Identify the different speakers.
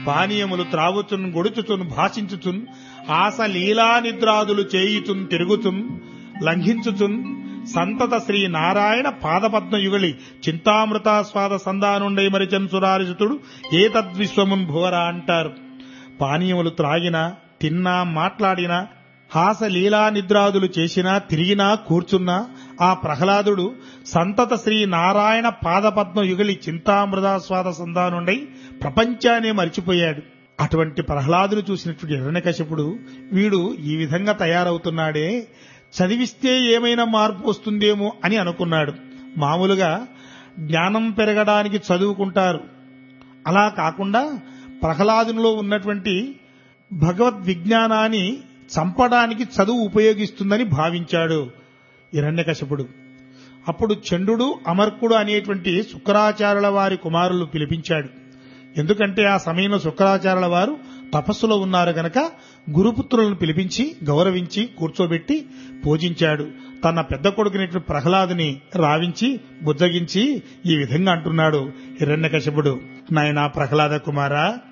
Speaker 1: పానీయములు త్రాగుచున్ గొడుచుచున్ భాషించుచున్ ఆశ లీలా నిద్రాదులు చేయుచున్ తిరుగుచున్ లంఘించుచున్ సంతత శ్రీ నారాయణ పాదపద్మ యుగళి చింతామృతాస్వాద సందానుండై మరిచన్ సురారిసుతుడు ఏ తద్విశ్వమున్ భువరా అంటారు పానీయములు త్రాగినా తిన్నా మాట్లాడినా హాస లీలా నిద్రాదులు చేసినా తిరిగినా కూర్చున్నా ఆ ప్రహ్లాదుడు సంతత శ్రీ నారాయణ పాదపద్మ యుగలి చింతామృతాస్వాద సంధానుండై ప్రపంచాన్ని మరిచిపోయాడు అటువంటి ప్రహ్లాదును చూసినటువంటి హిరణ్యకశిపుడు వీడు ఈ విధంగా తయారవుతున్నాడే చదివిస్తే ఏమైనా మార్పు వస్తుందేమో అని అనుకున్నాడు మామూలుగా జ్ఞానం పెరగడానికి చదువుకుంటారు అలా కాకుండా ప్రహ్లాదునిలో ఉన్నటువంటి భగవద్ విజ్ఞానాన్ని చంపడానికి చదువు ఉపయోగిస్తుందని భావించాడు హిరణ్యకశపుడు అప్పుడు చండు అమర్కుడు అనేటువంటి శుక్రాచార్యుల వారి కుమారులు పిలిపించాడు ఎందుకంటే ఆ సమయంలో శుక్రాచార్యుల వారు తపస్సులో ఉన్నారు గనక గురుపుత్రులను పిలిపించి గౌరవించి కూర్చోబెట్టి పూజించాడు తన పెద్ద కొడుకునేటువంటి ప్రహ్లాదుని రావించి బుజ్జగించి ఈ విధంగా అంటున్నాడు హిరణ్యకశపుడు నాయనా ప్రహ్లాద కుమారా